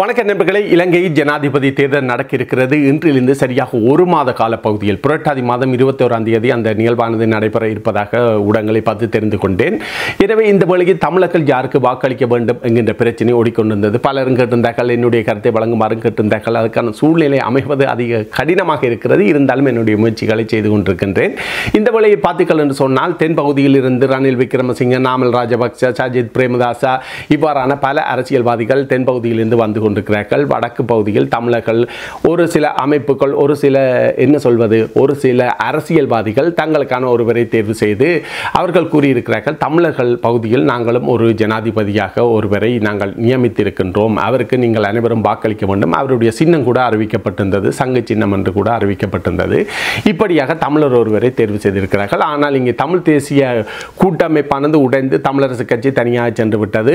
வணக்க நண்பர்களே இலங்கை ஜனாதிபதி தேர்தல் நடக்க இருக்கிறது இன்றிலிருந்து சரியாக ஒரு மாத கால பகுதியில் புரட்டாதி மாதம் இருபத்தோராம் தேதி அந்த நிகழ்வானது நடைபெற இருப்பதாக ஊடகங்களை பார்த்து தெரிந்து கொண்டேன் எனவே இந்த வேளையில் தமிழர்கள் யாருக்கு வாக்களிக்க வேண்டும் என்கின்ற பிரச்சனை ஓடிக்கொண்டிருந்தது பலரும் கேட்டிருந்தார்கள் என்னுடைய கருத்தை வழங்குமாறும் கேட்டிருந்தார்கள் அதுக்கான சூழ்நிலை அமைவது அதிக கடினமாக இருக்கிறது இருந்தாலும் என்னுடைய முயற்சிகளை செய்து கொண்டிருக்கின்றேன் இந்த வேளையை பார்த்தீர்கள் என்று சொன்னால் தென் பகுதியில் இருந்து ரணில் விக்ரமசிங்க நாமல் ராஜபக்ச சஜித் பிரேமதாசா இவ்வாறான பல அரசியல்வாதிகள் தென் பகுதியிலிருந்து வந்து கொண்டிருக்கிறார்கள் வடக்கு பகுதியில் தமிழர்கள் ஒரு சில அமைப்புகள் ஒரு சில என்ன சொல்வது ஒரு சில அரசியல்வாதிகள் தங்களுக்கான ஒருவரை தேர்வு செய்து அவர்கள் கூறியிருக்கிறார்கள் தமிழர்கள் பகுதியில் நாங்களும் ஒரு ஜனாதிபதியாக ஒருவரை நாங்கள் நியமித்திருக்கின்றோம் அவருக்கு நீங்கள் அனைவரும் வாக்களிக்க வேண்டும் அவருடைய சின்னம் கூட அறிவிக்கப்பட்டிருந்தது சங்க சின்னம் என்று கூட அறிவிக்கப்பட்டிருந்தது இப்படியாக தமிழர் ஒருவரை தேர்வு செய்திருக்கிறார்கள் ஆனால் இங்கே தமிழ் தேசிய கூட்டமைப்பானது உடைந்து தமிழரசு கட்சி தனியாக சென்று விட்டது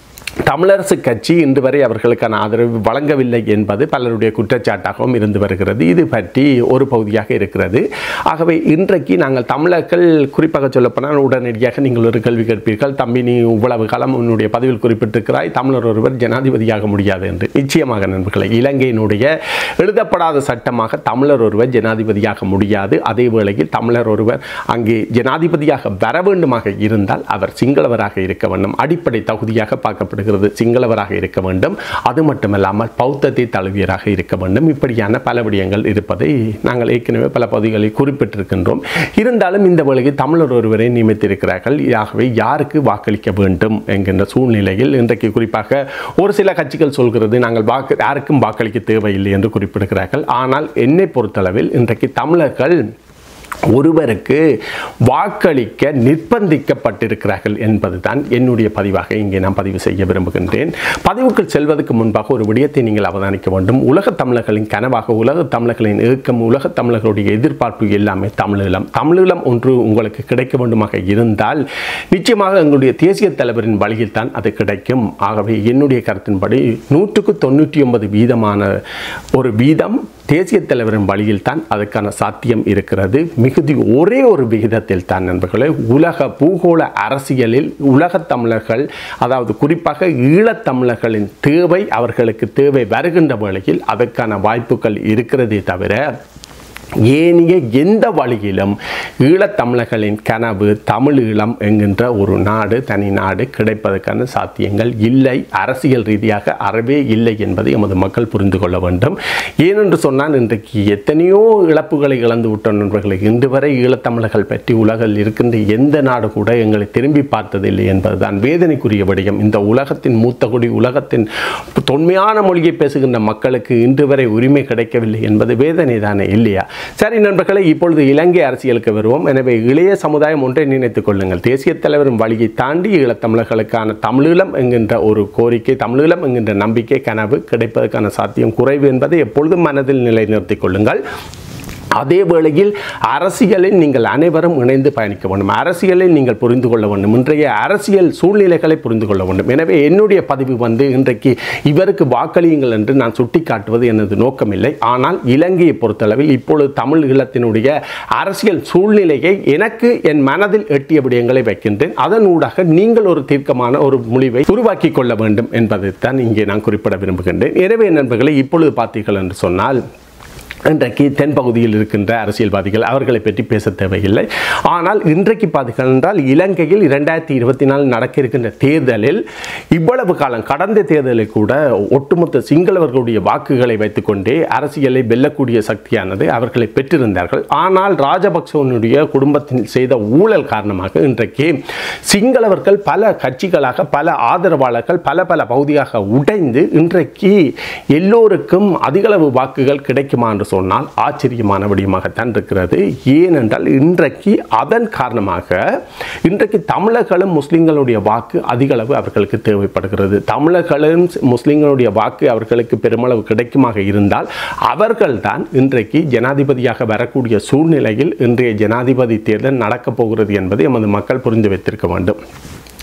தமிழரசு கட்சி இன்று வரை அவர்களுக்கான ஆதரவு வழங்கவில்லை என்பது பலருடைய குற்றச்சாட்டாகவும் இருந்து வருகிறது இது பற்றி ஒரு பகுதியாக இருக்கிறது ஆகவே இன்றைக்கு நாங்கள் தமிழர்கள் குறிப்பாக சொல்லப்போனால் உடனடியாக நீங்கள் ஒரு கேள்வி கேட்பீர்கள் தம்பி நீ இவ்வளவு காலம் உன்னுடைய பதிவில் குறிப்பிட்டிருக்கிறாய் தமிழர் ஒருவர் ஜனாதிபதியாக முடியாது என்று நிச்சயமாக நண்பர்களை இலங்கையினுடைய எழுதப்படாத சட்டமாக தமிழர் ஒருவர் ஜனாதிபதியாக முடியாது அதே வேளையில் தமிழர் ஒருவர் அங்கே ஜனாதிபதியாக வர வேண்டுமாக இருந்தால் அவர் சிங்களவராக இருக்க வேண்டும் அடிப்படை தகுதியாக பார்க்கப்படுகிறது சிங்களவராக இருக்க வேண்டும் அது மட்டுமல்லாமல் பௌத்தத்தை தழுவியராக இருக்க வேண்டும் இப்படியான பல விடயங்கள் இருப்பதை நாங்கள் ஏற்கனவே பல பகுதிகளில் குறிப்பிட்டிருக்கின்றோம் இருந்தாலும் இந்த வேளையில் தமிழர் ஒருவரை நியமித்திருக்கிறார்கள் ஆகவே யாருக்கு வாக்களிக்க வேண்டும் என்கின்ற சூழ்நிலையில் இன்றைக்கு குறிப்பாக ஒரு சில கட்சிகள் சொல்கிறது நாங்கள் வாக்கு யாருக்கும் வாக்களிக்க தேவையில்லை என்று குறிப்பிடுகிறார்கள் ஆனால் என்னை பொறுத்தளவில் இன்றைக்கு தமிழர்கள் ஒருவருக்கு வாக்களிக்க நிர்பந்திக்கப்பட்டிருக்கிறார்கள் என்பதுதான் என்னுடைய பதிவாக இங்கே நான் பதிவு செய்ய விரும்புகின்றேன் பதிவுக்குள் செல்வதற்கு முன்பாக ஒரு விடயத்தை நீங்கள் அவதானிக்க வேண்டும் உலக தமிழர்களின் கனவாக உலக தமிழர்களின் ஏக்கம் உலக தமிழர்களுடைய எதிர்பார்ப்பு எல்லாமே தமிழீழம் தமிழீழம் ஒன்று உங்களுக்கு கிடைக்க வேண்டுமாக இருந்தால் நிச்சயமாக எங்களுடைய தேசிய தலைவரின் வழியில் தான் அது கிடைக்கும் ஆகவே என்னுடைய கருத்தின்படி நூற்றுக்கு தொண்ணூற்றி ஒன்பது வீதமான ஒரு வீதம் தேசிய தலைவரின் வழியில் தான் அதுக்கான சாத்தியம் இருக்கிறது மிகுதி ஒரே ஒரு விகிதத்தில் தான் நண்பர்களே உலக பூகோள அரசியலில் உலகத் தமிழர்கள் அதாவது குறிப்பாக ஈழத்தமிழர்களின் தேவை அவர்களுக்கு தேவை வருகின்ற வேளையில் அதற்கான வாய்ப்புகள் இருக்கிறதே தவிர ஏனைய எந்த வழியிலும் ஈழத்தமிழர்களின் கனவு தமிழீழம் என்கின்ற ஒரு நாடு தனி நாடு கிடைப்பதற்கான சாத்தியங்கள் இல்லை அரசியல் ரீதியாக அறவே இல்லை என்பதை எமது மக்கள் புரிந்து கொள்ள வேண்டும் ஏனென்று சொன்னால் இன்றைக்கு எத்தனையோ இழப்புகளை இழந்து விட்ட நண்பர்களை இன்று வரை ஈழத்தமிழர்கள் பற்றி உலகில் இருக்கின்ற எந்த நாடு கூட எங்களை திரும்பி பார்த்ததில்லை என்பதுதான் வேதனைக்குரிய விடயம் இந்த உலகத்தின் மூத்த குடி உலகத்தின் தொன்மையான மொழியை பேசுகின்ற மக்களுக்கு இன்று வரை உரிமை கிடைக்கவில்லை என்பது வேதனை தானே இல்லையா சரி நண்பர்களே இப்பொழுது இலங்கை அரசியலுக்கு வருவோம் எனவே இளைய சமுதாயம் ஒன்றை நினைத்துக் கொள்ளுங்கள் தேசிய தலைவரின் வழியை தாண்டி ஈழத்தமிழர்களுக்கான தமிழீழம் என்கின்ற ஒரு கோரிக்கை தமிழீழம் என்கின்ற நம்பிக்கை கனவு கிடைப்பதற்கான சாத்தியம் குறைவு என்பதை எப்பொழுதும் மனதில் நிலைநிறுத்திக் கொள்ளுங்கள் அதே வேளையில் அரசியலில் நீங்கள் அனைவரும் இணைந்து பயணிக்க வேண்டும் அரசியலில் நீங்கள் புரிந்து கொள்ள வேண்டும் இன்றைய அரசியல் சூழ்நிலைகளை புரிந்து கொள்ள வேண்டும் எனவே என்னுடைய பதிவு வந்து இன்றைக்கு இவருக்கு வாக்களியுங்கள் என்று நான் சுட்டிக்காட்டுவது எனது நோக்கமில்லை ஆனால் இலங்கையை பொறுத்தளவில் இப்பொழுது தமிழ் ஈழத்தினுடைய அரசியல் சூழ்நிலையை எனக்கு என் மனதில் எட்டிய விடயங்களை வைக்கின்றேன் அதன் ஊடாக நீங்கள் ஒரு தீர்க்கமான ஒரு முடிவை உருவாக்கி கொள்ள வேண்டும் என்பதை தான் இங்கே நான் குறிப்பிட விரும்புகின்றேன் எனவே நண்பர்களை இப்பொழுது பார்த்தீர்கள் என்று சொன்னால் இன்றைக்கு தென் பகுதியில் இருக்கின்ற அரசியல்வாதிகள் அவர்களை பற்றி பேச தேவையில்லை ஆனால் இன்றைக்கு பார்த்தீர்கள் என்றால் இலங்கையில் இரண்டாயிரத்தி இருபத்தி நாலு நடக்க இருக்கின்ற தேர்தலில் இவ்வளவு காலம் கடந்த தேர்தலில் கூட ஒட்டுமொத்த சிங்களவர்களுடைய வாக்குகளை வைத்துக்கொண்டே அரசியலை வெல்லக்கூடிய சக்தியானது அவர்களை பெற்றிருந்தார்கள் ஆனால் ராஜபக்சவனுடைய குடும்பத்தில் செய்த ஊழல் காரணமாக இன்றைக்கு சிங்களவர்கள் பல கட்சிகளாக பல ஆதரவாளர்கள் பல பல பகுதியாக உடைந்து இன்றைக்கு எல்லோருக்கும் அதிகளவு வாக்குகள் கிடைக்குமா என்று சொன்னால் ஆச்சரியமான விடயமாகத்தான் இருக்கிறது ஏனென்றால் இன்றைக்கு அதன் காரணமாக இன்றைக்கு தமிழர்களும் முஸ்லிம்களுடைய வாக்கு அதிகளவு அவர்களுக்கு தேவைப்படுகிறது தமிழர்களும் முஸ்லிம்களுடைய வாக்கு அவர்களுக்கு பெருமளவு கிடைக்குமாக இருந்தால் அவர்கள்தான் இன்றைக்கு ஜனாதிபதியாக வரக்கூடிய சூழ்நிலையில் இன்றைய ஜனாதிபதி தேர்தல் நடக்கப் போகிறது என்பதை எமது மக்கள் புரிந்து வைத்திருக்க வேண்டும்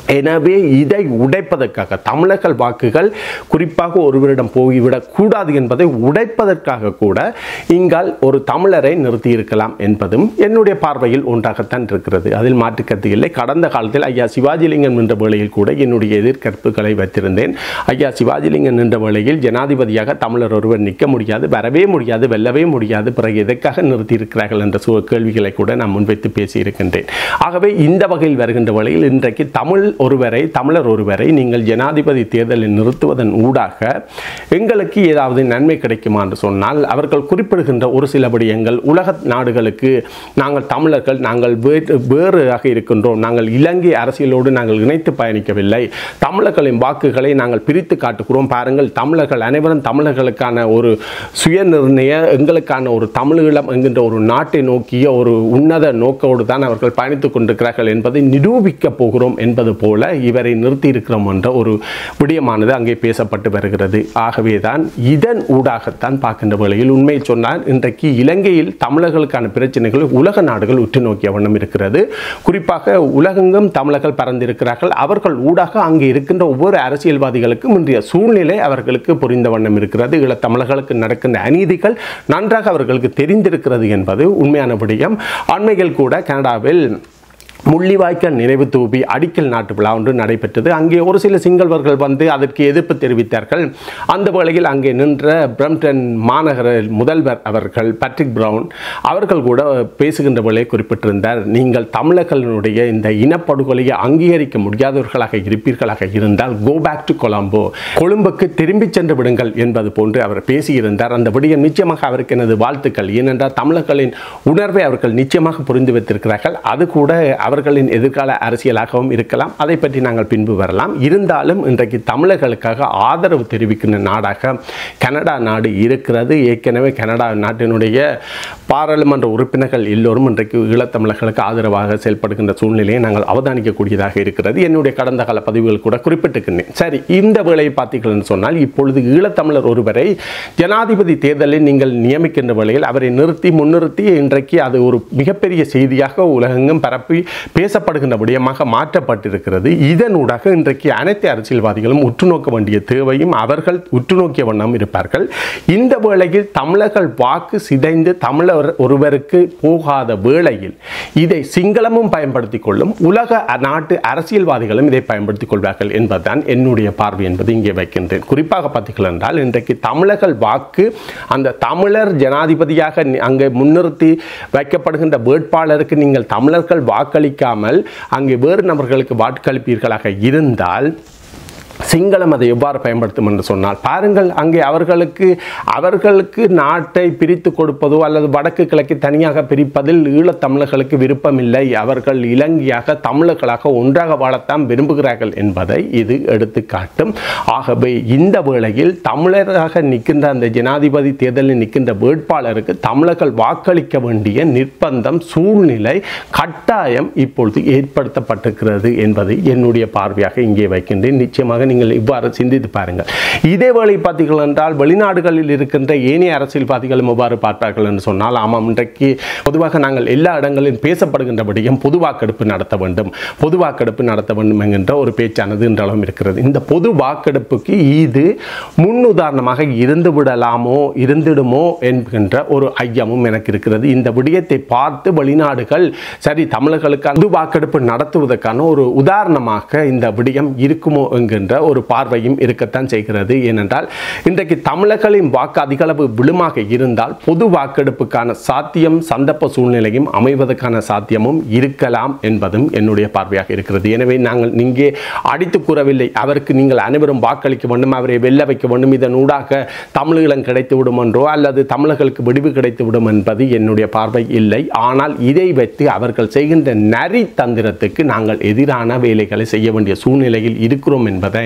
எனவே இதை உடைப்பதற்காக தமிழர்கள் வாக்குகள் குறிப்பாக ஒருவரிடம் போய்விடக் கூடாது என்பதை உடைப்பதற்காக கூட இங்கால் ஒரு தமிழரை நிறுத்தி இருக்கலாம் என்பதும் என்னுடைய பார்வையில் ஒன்றாகத்தான் இருக்கிறது அதில் மாற்றுக்கருத்து இல்லை கடந்த காலத்தில் ஐயா சிவாஜிலிங்கம் என்ற வேளையில் கூட என்னுடைய எதிர்கற்புகளை வைத்திருந்தேன் ஐயா சிவாஜிலிங்கம் என்ற வேளையில் ஜனாதிபதியாக தமிழர் ஒருவர் நிற்க முடியாது வரவே முடியாது வெல்லவே முடியாது பிறகு எதற்காக நிறுத்தி இருக்கிறார்கள் என்ற சு- கேள்விகளை கூட நான் முன்வைத்து பேசியிருக்கின்றேன் ஆகவே இந்த வகையில் வருகின்ற வேளையில் இன்றைக்கு தமிழ் ஒருவரை தமிழர் ஒருவரை நீங்கள் ஜனாதிபதி தேர்தலில் நிறுத்துவதன் ஊடாக எங்களுக்கு ஏதாவது நன்மை கிடைக்குமா என்று சொன்னால் அவர்கள் குறிப்பிடுகின்ற ஒரு சில விடயங்கள் உலக நாடுகளுக்கு நாங்கள் தமிழர்கள் நாங்கள் வேறு வேறாக இருக்கின்றோம் நாங்கள் இலங்கை அரசியலோடு நாங்கள் இணைத்து பயணிக்கவில்லை தமிழர்களின் வாக்குகளை நாங்கள் பிரித்து காட்டுகிறோம் பாருங்கள் தமிழர்கள் அனைவரும் தமிழர்களுக்கான ஒரு சுயநிர்ணய எங்களுக்கான ஒரு தமிழீழம் என்கின்ற ஒரு நாட்டை நோக்கிய ஒரு உன்னத நோக்கோடு தான் அவர்கள் பயணித்துக் கொண்டிருக்கிறார்கள் என்பதை நிரூபிக்கப் போகிறோம் என்பது போல இவரை நிறுத்தி இருக்கிறோம் என்ற ஒரு விடயமானது அங்கே பேசப்பட்டு வருகிறது ஆகவே தான் இதன் ஊடாகத்தான் பார்க்கின்ற வேளையில் உண்மையை சொன்னால் இன்றைக்கு இலங்கையில் தமிழர்களுக்கான பிரச்சனைகள் உலக நாடுகள் உற்று நோக்கிய வண்ணம் இருக்கிறது குறிப்பாக உலகெங்கும் தமிழர்கள் பறந்திருக்கிறார்கள் அவர்கள் ஊடாக அங்கே இருக்கின்ற ஒவ்வொரு அரசியல்வாதிகளுக்கும் இன்றைய சூழ்நிலை அவர்களுக்கு புரிந்த வண்ணம் இருக்கிறது ஈழத்தமிழர்களுக்கு நடக்கின்ற அநீதிகள் நன்றாக அவர்களுக்கு தெரிந்திருக்கிறது என்பது உண்மையான விடயம் அண்மையில் கூட கனடாவில் முள்ளிவாய்க்கால் நினைவு தூபி அடிக்கல் நாட்டு விழா ஒன்று நடைபெற்றது அங்கே ஒரு சில சிங்களவர்கள் வந்து அதற்கு எதிர்ப்பு தெரிவித்தார்கள் அந்த வேளையில் அங்கே நின்ற பிரம்டன் மாநகர முதல்வர் அவர்கள் பட்ரிக் பிரவுன் அவர்கள் கூட பேசுகின்ற வேளை குறிப்பிட்டிருந்தார் நீங்கள் தமிழர்களுடைய இந்த இனப்படுகொலையை அங்கீகரிக்க முடியாதவர்களாக இருப்பீர்களாக இருந்தால் கோ பேக் டு கொலம்போ கொழும்புக்கு திரும்பிச் சென்று விடுங்கள் என்பது போன்று அவர் பேசியிருந்தார் அந்த விடயம் நிச்சயமாக அவருக்கு எனது வாழ்த்துக்கள் ஏனென்றால் தமிழர்களின் உணர்வை அவர்கள் நிச்சயமாக புரிந்து வைத்திருக்கிறார்கள் அது கூட அவர்களின் எதிர்கால அரசியலாகவும் இருக்கலாம் அதை பற்றி நாங்கள் பின்பு வரலாம் இருந்தாலும் இன்றைக்கு தமிழர்களுக்காக ஆதரவு தெரிவிக்கின்ற நாடாக கனடா நாடு இருக்கிறது ஏற்கனவே கனடா நாட்டினுடைய பாராளுமன்ற உறுப்பினர்கள் எல்லோரும் இன்றைக்கு ஈழத்தமிழர்களுக்கு ஆதரவாக செயல்படுகின்ற சூழ்நிலையை நாங்கள் அவதானிக்கக்கூடியதாக இருக்கிறது என்னுடைய கடந்த கால பதிவுகள் கூட குறிப்பிட்டிருக்கின்றேன் சரி இந்த வேளையை பார்த்தீர்கள் சொன்னால் இப்பொழுது ஈழத்தமிழர் ஒருவரை ஜனாதிபதி தேர்தலில் நீங்கள் நியமிக்கின்ற வேளையில் அவரை நிறுத்தி முன்னிறுத்தி இன்றைக்கு அது ஒரு மிகப்பெரிய செய்தியாக உலகெங்கும் பரப்பி பேசப்படுகின்ற விடயமாக மாற்றப்பட்டிருக்கிறது இதனூடாக இன்றைக்கு அனைத்து அரசியல்வாதிகளும் உற்று நோக்க வேண்டிய தேவையும் அவர்கள் உற்று நோக்கிய வண்ணம் இருப்பார்கள் இந்த வேளையில் தமிழர்கள் வாக்கு சிதைந்து தமிழர் ஒருவருக்கு போகாத வேளையில் இதை சிங்களமும் பயன்படுத்திக் கொள்ளும் உலக நாட்டு அரசியல்வாதிகளும் இதை பயன்படுத்திக் கொள்வார்கள் என்பதுதான் என்னுடைய பார்வை என்பது இங்கே வைக்கின்றேன் குறிப்பாக பார்த்தீர்கள் என்றால் இன்றைக்கு தமிழர்கள் வாக்கு அந்த தமிழர் ஜனாதிபதியாக நி- அங்கே முன்னிறுத்தி வைக்கப்படுகின்ற வேட்பாளருக்கு நீங்கள் தமிழர்கள் வாக்களிக்காமல் அங்கே வேறு நபர்களுக்கு வாக்களிப்பீர்களாக இருந்தால் சிங்களம் அதை எவ்வாறு பயன்படுத்தும் என்று சொன்னால் பாருங்கள் அங்கே அவர்களுக்கு அவர்களுக்கு நாட்டை பிரித்து கொடுப்பதோ அல்லது வடக்கு கிழக்கு தனியாக பிரிப்பதில் ஈழத்தமிழர்களுக்கு விருப்பமில்லை அவர்கள் இலங்கையாக தமிழர்களாக ஒன்றாக வாழத்தான் விரும்புகிறார்கள் என்பதை இது எடுத்து காட்டும் ஆகவே இந்த வேளையில் தமிழராக நிற்கின்ற அந்த ஜனாதிபதி தேர்தலில் நிற்கின்ற வேட்பாளருக்கு தமிழர்கள் வாக்களிக்க வேண்டிய நிர்பந்தம் சூழ்நிலை கட்டாயம் இப்பொழுது ஏற்படுத்தப்பட்டிருக்கிறது என்பது என்னுடைய பார்வையாக இங்கே வைக்கின்றேன் நிச்சயமாக நீங்கள் இவ்வாறு சிந்தித்து பாருங்கள் இதே வேளை பார்த்தீர்கள் என்றால் வெளிநாடுகளில் இருக்கின்ற ஏனைய அரசியல்வாதிகளும் எவ்வாறு பார்ப்பார்கள் என்று சொன்னால் ஆமாம் இன்றைக்கு பொதுவாக நாங்கள் எல்லா இடங்களிலும் பேசப்படுகின்றபடியும் பொது வாக்கெடுப்பு நடத்த வேண்டும் பொது வாக்கெடுப்பு நடத்த வேண்டும் என்கின்ற ஒரு பேச்சானது இன்றளவும் இருக்கிறது இந்த பொது வாக்கெடுப்புக்கு இது முன்னுதாரணமாக இருந்து விடலாமோ இருந்திடுமோ என்கின்ற ஒரு ஐயமும் எனக்கு இருக்கிறது இந்த விடயத்தை பார்த்து வெளிநாடுகள் சரி தமிழர்களுக்கு பொது வாக்கெடுப்பு நடத்துவதற்கான ஒரு உதாரணமாக இந்த விடயம் இருக்குமோ என்கின்ற ஒரு பார்வையும் இருக்கத்தான் செய்கிறது ஏனென்றால் இன்றைக்கு தமிழர்களின் வாக்கு அதிகளவு விழுமாக இருந்தால் பொது வாக்கெடுப்புக்கான சாத்தியம் சந்தர்ப்ப சூழ்நிலையும் அமைவதற்கான சாத்தியமும் இருக்கலாம் என்பதும் என்னுடைய பார்வையாக இருக்கிறது எனவே நாங்கள் இங்கே அடித்து கூறவில்லை அவருக்கு நீங்கள் அனைவரும் வாக்களிக்க வேண்டும் அவரை வெல்ல வைக்க வேண்டும் இதன் ஊடாக தமிழீழம் கிடைத்து விடும் என்றோ அல்லது தமிழர்களுக்கு விடிவு கிடைத்து விடும் என்பது என்னுடைய பார்வை இல்லை ஆனால் இதை வைத்து அவர்கள் செய்கின்ற நரி தந்திரத்துக்கு நாங்கள் எதிரான வேலைகளை செய்ய வேண்டிய சூழ்நிலையில் இருக்கிறோம் என்பதை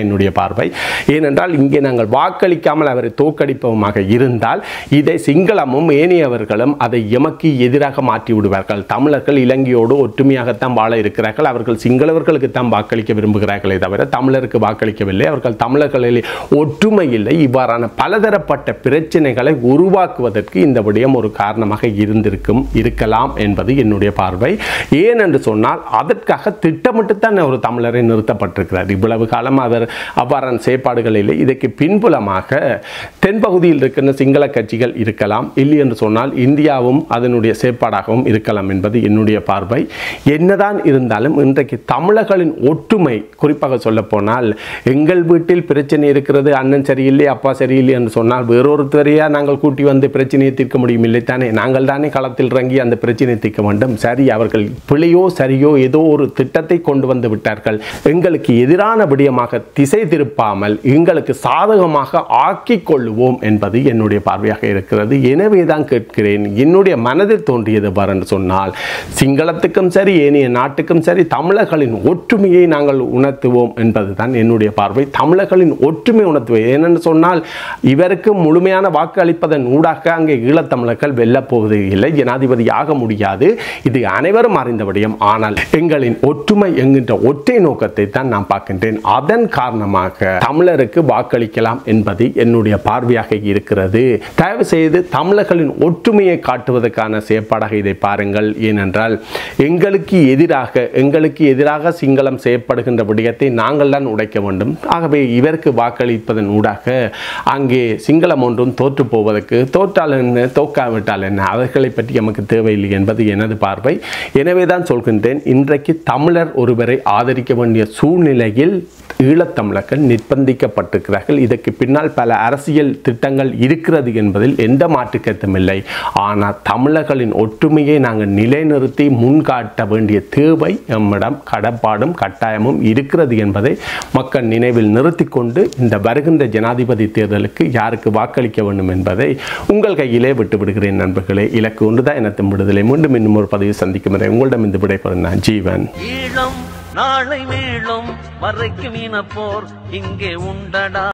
என்பதுதான் என்னுடைய பார்வை ஏனென்றால் இங்கே நாங்கள் வாக்களிக்காமல் அவரை தோற்கடிப்போமாக இருந்தால் இதை சிங்களமும் ஏனையவர்களும் அதை எமக்கு எதிராக மாற்றி விடுவார்கள் தமிழர்கள் இலங்கையோடு ஒற்றுமையாகத்தான் வாழ இருக்கிறார்கள் அவர்கள் சிங்களவர்களுக்கு தான் வாக்களிக்க விரும்புகிறார்களே தவிர தமிழருக்கு வாக்களிக்கவில்லை அவர்கள் தமிழர்களில் ஒற்றுமை இல்லை இவ்வாறான பலதரப்பட்ட பிரச்சனைகளை உருவாக்குவதற்கு இந்த விடயம் ஒரு காரணமாக இருந்திருக்கும் இருக்கலாம் என்பது என்னுடைய பார்வை ஏன் என்று சொன்னால் அதற்காக திட்டமிட்டு தான் ஒரு தமிழரை நிறுத்தப்பட்டிருக்கிறார் இவ்வளவு காலம் அவர் அவ்வாறான செயற்பாடுகளில் இதற்கு பின்புலமாக தென்பகுதியில் இருக்கின்ற சிங்கள கட்சிகள் இருக்கலாம் இல்லை என்று சொன்னால் இந்தியாவும் அதனுடைய செயற்பாடாகவும் இருக்கலாம் என்பது என்னுடைய பார்வை என்னதான் இருந்தாலும் இன்றைக்கு தமிழர்களின் ஒற்றுமை குறிப்பாக சொல்ல போனால் எங்கள் வீட்டில் பிரச்சனை இருக்கிறது அண்ணன் சரியில்லை அப்பா சரியில்லை என்று சொன்னால் வேறொருத்தரையா நாங்கள் கூட்டி வந்து பிரச்சனையை தீர்க்க முடியும் இல்லை தானே நாங்கள் தானே களத்தில் இறங்கி அந்த பிரச்சனையை தீர்க்க வேண்டும் சரி அவர்கள் பிழையோ சரியோ ஏதோ ஒரு திட்டத்தை கொண்டு வந்து விட்டார்கள் எங்களுக்கு எதிரான விடயமாக திசை திருப்பாமல் எங்களுக்கு சாதகமாக ஆக்கிக் கொள்ளுவோம் என்பது என்னுடைய பார்வையாக இருக்கிறது எனவே தான் கேட்கிறேன் என்னுடைய மனதில் தோன்றியது என்று சொன்னால் சிங்களத்துக்கும் சரி ஏனைய நாட்டுக்கும் சரி தமிழர்களின் ஒற்றுமையை நாங்கள் உணர்த்துவோம் என்பதுதான் என்னுடைய பார்வை தமிழர்களின் ஒற்றுமை உணர்த்துவோம் ஏனென்று சொன்னால் இவருக்கு முழுமையான வாக்கு அளிப்பதன் ஊடாக அங்கே ஈழத்தமிழர்கள் வெல்லப் போவது இல்லை ஜனாதிபதி ஆக முடியாது இது அனைவரும் அறிந்த விடயம் ஆனால் எங்களின் ஒற்றுமை என்கின்ற ஒற்றை நோக்கத்தை தான் நான் பார்க்கின்றேன் அதன் காரணமாக தமிழருக்கு வாக்களிக்கலாம் என்பது என்னுடைய பார்வையாக இருக்கிறது தயவு செய்து தமிழர்களின் ஒற்றுமையை காட்டுவதற்கான செயற்பாடாக இதை பாருங்கள் ஏனென்றால் எங்களுக்கு எதிராக எங்களுக்கு எதிராக சிங்களம் செய்யப்படுகின்ற விடயத்தை நாங்கள் தான் உடைக்க வேண்டும் ஆகவே இவருக்கு வாக்களிப்பதன் ஊடாக அங்கே சிங்களம் ஒன்றும் தோற்று போவதற்கு தோற்றால் என்ன தோக்காவிட்டால் என்ன அவர்களை பற்றி நமக்கு தேவையில்லை என்பது எனது பார்வை எனவே தான் சொல்கின்றேன் இன்றைக்கு தமிழர் ஒருவரை ஆதரிக்க வேண்டிய சூழ்நிலையில் ஈழத்தமிழர்கள் நிர்பந்திக்கப்பட்டிருக்கிறார்கள் இதற்கு பின்னால் பல அரசியல் திட்டங்கள் இருக்கிறது என்பதில் எந்த மாற்று கருத்தும் இல்லை ஆனால் தமிழர்களின் ஒற்றுமையை நாங்கள் நிலைநிறுத்தி முன்காட்ட வேண்டிய தேவை நம்மிடம் கடப்பாடும் கட்டாயமும் இருக்கிறது என்பதை மக்கள் நினைவில் நிறுத்தி கொண்டு இந்த வருகின்ற ஜனாதிபதி தேர்தலுக்கு யாருக்கு வாக்களிக்க வேண்டும் என்பதை உங்கள் கையிலே விட்டு விடுகிறேன் நண்பர்களே இலக்கு ஒன்றுதான் இனத்தின் விடுதலை மீண்டும் இன்னும் ஒரு பதிவு சந்திக்கும் வரை உங்களிடம் இந்த விடைபெறும் நான் ஜீவன் ஈழம் நாளை மீளும் மறைக்கும் இனப்போர் இங்கே உண்டடா